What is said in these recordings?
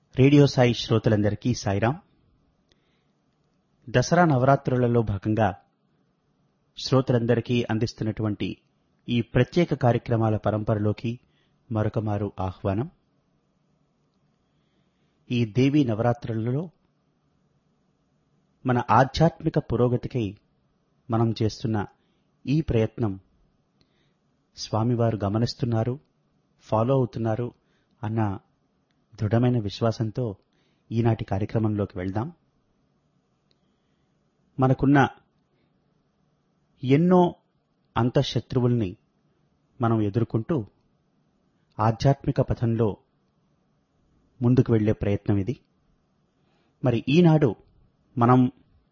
radio Sai శ్రోతలందరికీ సాయిరాం దసరా నవరాత్రులలో భాగంగా శ్రోతలందరికీ అందిస్తున్నటువంటి ఈ ప్రత్యేక కార్యక్రమాల పరంపరలోకి మరొకమారు ఆహ్వానం ఈ దేవీ నవరాత్రులలో మన ఆధ్యాత్మిక పురోగతికై మనం చేస్తున్న ఈ ప్రయత్నం స్వామివారు గమనిస్తున్నారు ఫాలో అవుతున్నారు అన్న దృఢమైన విశ్వాసంతో ఈనాటి కార్యక్రమంలోకి వెళ్దాం మనకున్న ఎన్నో అంతఃశత్రువుల్ని మనం ఎదుర్కొంటూ ఆధ్యాత్మిక పథంలో ముందుకు వెళ్లే ప్రయత్నం ఇది మరి ఈనాడు మనం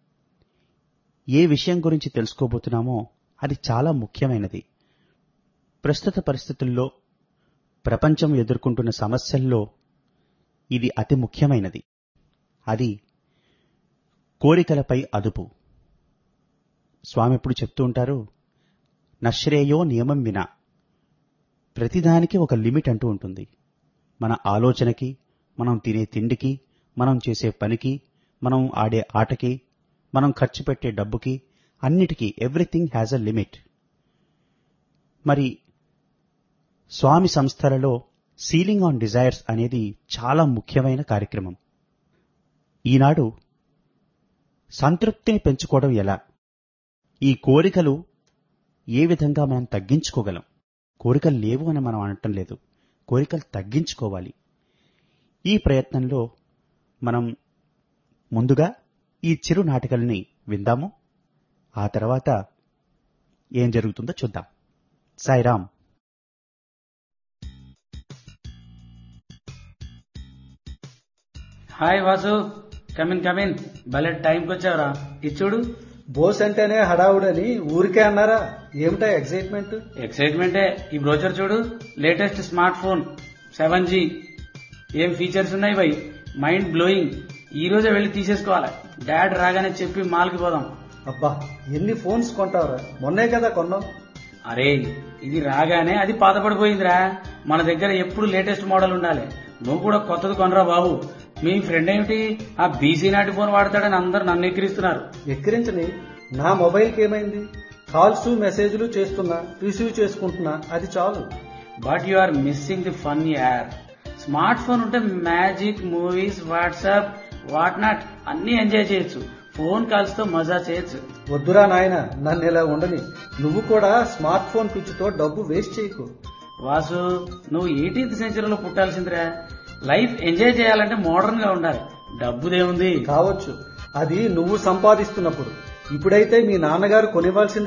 ఏ విషయం గురించి తెలుసుకోబోతున్నామో అది చాలా ముఖ్యమైనది ప్రస్తుత పరిస్థితుల్లో ప్రపంచం ఎదుర్కొంటున్న సమస్యల్లో ఇది అతి ముఖ్యమైనది అది కోరికలపై అదుపు స్వామి ఎప్పుడు చెప్తూ ఉంటారు నశ్రేయో నియమం వినా ప్రతిదానికి ఒక లిమిట్ అంటూ ఉంటుంది మన ఆలోచనకి మనం తినే తిండికి మనం చేసే పనికి మనం ఆడే ఆటకి మనం ఖర్చు పెట్టే డబ్బుకి అన్నిటికీ ఎవ్రీథింగ్ హ్యాజ్ అ లిమిట్ మరి స్వామి సంస్థలలో సీలింగ్ ఆన్ డిజైర్స్ అనేది చాలా ముఖ్యమైన కార్యక్రమం ఈనాడు సంతృప్తిని పెంచుకోవడం ఎలా ఈ కోరికలు ఏ విధంగా మనం తగ్గించుకోగలం కోరికలు లేవు అని మనం అనటం లేదు కోరికలు తగ్గించుకోవాలి ఈ ప్రయత్నంలో మనం ముందుగా ఈ చిరు నాటికల్ని విందాము ఆ తర్వాత ఏం జరుగుతుందో చూద్దాం Sairam hi Vasu come in come in భలే టైంకి వచ్చావురా ఇది చూడు బోస్ అంటేనే హడావుడని ఊరికే అన్నారా ఏమిటా ఎక్సైట్మెంట్ ఎక్సైట్మెంటే ఈ బ్రోచర్ చూడు latest smart phone seven G ఏం ఫీచర్స్ ఉన్నాయి బై మైండ్ బ్లోయింగ్ ఈ రోజే వెళ్ళి తీసేసుకోవాలి డాడ్ రాగానే చెప్పి మాల్కి పోదాం అబ్బా ఎన్ని ఫోన్స్ కొంటావురా మొన్నే కదా కొన్నాం అరే ఇది రాగానే అది పాతపడిపోయిందిరా మన దగ్గర ఎప్పుడు లేటెస్ట్ మోడల్ ఉండాలి నువ్వు కూడా కొత్తది కొనరా బాబు మీ ఫ్రెండ్ ఏమిటి ఆ బీసీ నాటి ఫోన్ వాడతాడని అందరు నన్ను ఎక్కిరిస్తున్నారు ఎక్కిరించని నా మొబైల్కి ఏమైంది కాల్స్ మెసేజ్లు చేస్తున్నా రిసీవ్ చేసుకుంటున్నా అది చాలు but you are missing the fun యార్ స్మార్ట్ ఫోన్ ఉంటే magic movies WhatsApp what not అన్ని ఎంజాయ్ చేయొచ్చు ఫోన్ కాల్స్ తో మజా చేయొచ్చు వద్దురా నాయన నన్ను ఇలా ఉండని నువ్వు కూడా స్మార్ట్ ఫోన్ పిచ్చితో డబ్బు వేస్ట్ చేయకు వాసు నువ్వు ఎయిటీన్త్ సెంచరీలో పుట్టాల్సిందిరా లైఫ్ ఎంజాయ్ చేయాలంటే మోడర్న్ గా ఉండాలి డబ్బుదేముంది కావచ్చు అది నువ్వు సంపాదిస్తున్నప్పుడు ఇప్పుడైతే మీ నాన్నగారు కొనివ్వాల్సింది